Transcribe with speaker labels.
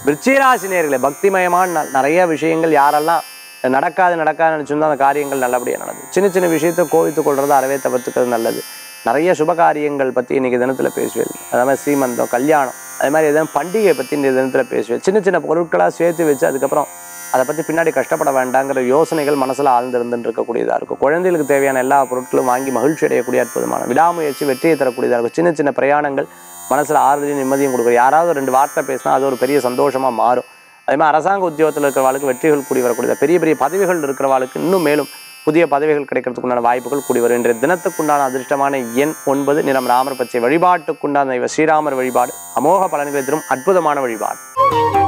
Speaker 1: விருச்சிகராசி நேர்களை பக்திமயமான ந- நிறைய விஷயங்கள் யாரெல்லாம் நடக்காது நடக்காது நினச்சிருந்தோ அந்த காரியங்கள் நல்லபடியாக நடக்கும் சின்ன சின்ன விஷயத்தை கோவித்து கொள்றது அறவே தவிர்த்துக்கிறது நல்லது நிறைய சுப காரியங்கள் பற்றி இன்னைக்கு தினத்தில் பேசுவேன் அதே மாதிரி சீமந்தம் கல்யாணம் அதே மாதிரி எதாவது பண்டிகை பற்றி இந்த தினத்தில் பேசுவேன் சின்ன சின்ன பொருட்களாக சேர்த்து வச்சு அதுக்கப்புறம் அதை பற்றி பின்னாடி கஷ்டப்பட வேண்டாங்கிற யோசனைகள் மனசில் ஆழ்ந்திருந்துட்டு இருக்கக்கூடியதாக இருக்கும் குழந்தைகளுக்கு தேவையான எல்லா பொருட்களும் வாங்கி மகிழ்ச்சி அடையக்கூடிய அற்புதமான விடாமுயற்சி வெற்றியை தரக்கூடியதாக இருக்கும் சின்ன சின்ன பிரயாணங்கள் மனசில் ஆறுதலையும் நிம்மதியும் கொடுக்கும் யாராவது ஒரு ரெண்டு வார்த்தை பேசினா அது ஒரு பெரிய சந்தோஷமாக மாறும் அதே மாதிரி அரசாங்க உத்தியோகத்தில் இருக்கிறவாளுக்கு வெற்றிகள் கூடி வரக்கூடியது பெரிய பெரிய பதவிகள் இருக்கிறவாளுக்கு இன்னும் மேலும் புதிய பதவிகள் கிடைக்கிறதுக்கு உண்டான வாய்ப்புகள் கூடி வரும் இன்றைய தினத்துக்குண்டான அதிர்ஷ்டமான எண் ஒன்பது நிறம் ராமர் பச்சை வழிபாட்டுக்குண்டான தெய்வ ஸ்ரீராமர் வழிபாடு அமோக பலன்களை தரும் அற்புதமான வழிபாடு